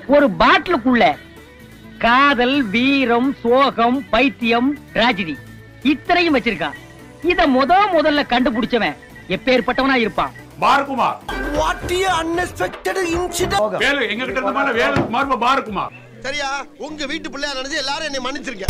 ஒரு பாட்டிலுக்குள்ள காதல் வீரம் சோகம் பைத்தியம் டிராஜடி இத்தனையும் வச்சிருக்கான் இத முத முதல்ல கண்டுபிடிச்சவன் எப்பேற்பட்டவனா இருப்பான் பாரகுமார் வாட் அன்எக்ஸ்பெக்டட் இன்சிடென்ட் வேலு எங்க கிட்ட இருந்த மாதிரி வேலு குமார் பாரகுமார் சரியா உங்க வீட்டு பிள்ளையா நினைச்சு எல்லாரும் என்னை மன்னிச்சிருங்க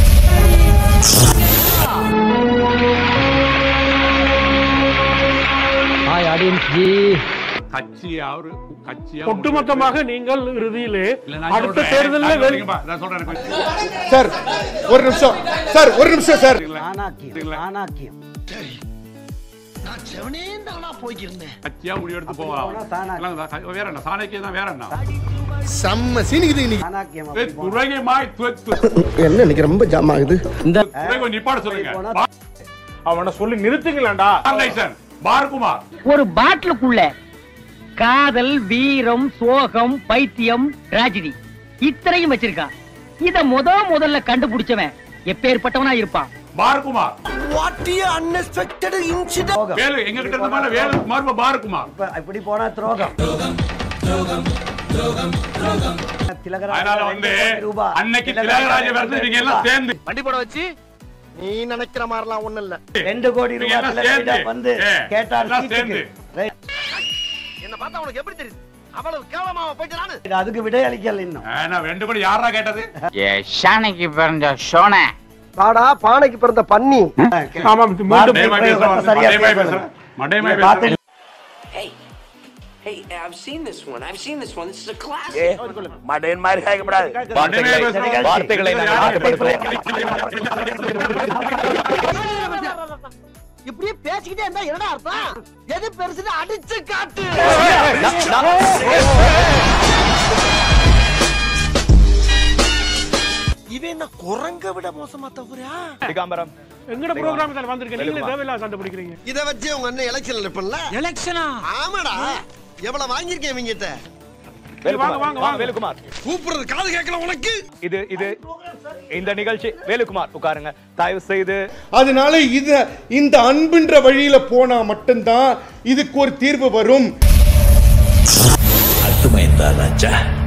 ஹாய் ஆடியன்ஸ் ஜி கட்சியா ஒரு கட்சியா ஒட்டுமொத்தமாக நீங்கள் இறுதியிலே இல்ல, நான் அடுத்த சொல்றேன். தேர்தலில் நான் வெல்- சொல்றேன், நான் சொல்றேன் எனக்கு சார் ஒரு நிமிஷம் சார் ஒரு நிமிஷம் சார் நான் செவனேந்தானா போய்க்கிருந்தேன் கட்சியா முடிவெடுத்து போகலாம் இல்ல, வேற என்ன சாணக்கியம் தான் வேற என்ன செம்ம சீனிக்குது இன்னைக்கு ஏய், துரகமாய் து- து- என்ன இன்னைக்கு ரொம்ப ஜாம் ஆகுது துரகம் நிப்பாட சொல்லுங்க அவனை சொல்லி நிறுத்துங்களேன்டா பாரலைசன் பாரகுமார் ஒரு பாட்டிலுக்குள்ள காதல் வீரம் சோகம் பைத்தியம் டிராஜடி இத்தனையும் வச்சிருக்கான் இத முத முதல்ல கண்டுபிடிச்சவன் எப்பேற்பட்டவனா இருப்பான் பாரகுமார் வாட் அன்எக்ஸ்பெக்டட் இன்சிடென்ட் வேலு எங்க கிட்ட இருந்த மாதிரி வேலு குமார் பாரகுமார் இப்படி போனா துரோகம் அதனால வந்து அன்னைக்கு திலகராஜ வருது நீங்க எல்லாம் சேர்ந்து நீ நினைக்கிற மாதிரிலாம் ஒண்ணும் இல்ல ரெண்டு கோடி நீங்க ரூபாய் எல்லாம் திலகராஜா சேர்ந்து, வந்து ஏ, கேட்டார் எல்லாம் சீட்டுக்கு. சேர்ந்து. ரைட். என்ன பார்த்தா உனக்கு எப்படி தெரியுது அவ்வளவு கேவலமாவா போயிட்டு நானு இது அதுக்கு விடை அளிக்கல இன்னும் ஆ, நான் ரெண்டு கோடி யாரா கேட்டது ஷானைக்கு பிறந்த சோனை பாடா பானைக்கு பிறந்த பன்னி ஆமாம் இது மீண்டும் மண்டையமாய் பேசுறேன் பிரயோகத்தை சரியா மண்டையமாய் பேசணும். பேசுறேன் மண்டையமாய் இதை பார்த்து பேசுறேன் Hey, hey, I've seen this one. I've seen this one. This is a classic. மடையன் மாதிரி கேட்கக்கூடாது மண்டையமாய் பேசுறேன் வார்த்தைகளை நான் இப்படியே பேசிக்கிட்டே இருந்தா என்னடா அர்த்தம் எது பெருசுன்னு அடிச்சு காட்டு இவன் என்ன குரங்க விட மோசமா தகுறியா திகாம்பரம் எங்கட ப்ரோக்ராம் இதில் வந்திருக்கேன் நீங்களே தேவையில்லாத சண்டை பிடிக்கிறீங்க இத வச்சு உங்க அண்ணன் எலெக்ஷன்ல நிப்பல எலெக்ஷனா ஆமாடா எவ்வளவு வாங்கியிருக்கேன் இவங்கிட்ட வாங்க, வாங்க, வாங்க. வேலுக்குமார் கூப்பிடுறது காது கேட்கல உனக்கு இது இது இந்த நிகழ்ச்சி வேலுக்குமார் உட்காருங்க தயவு செய்து அதனால இது இந்த அன்புன்ற வழியில போனா மட்டும்தான் இதுக்கு ஒரு தீர்வு வரும் అర్థమైందా రాజా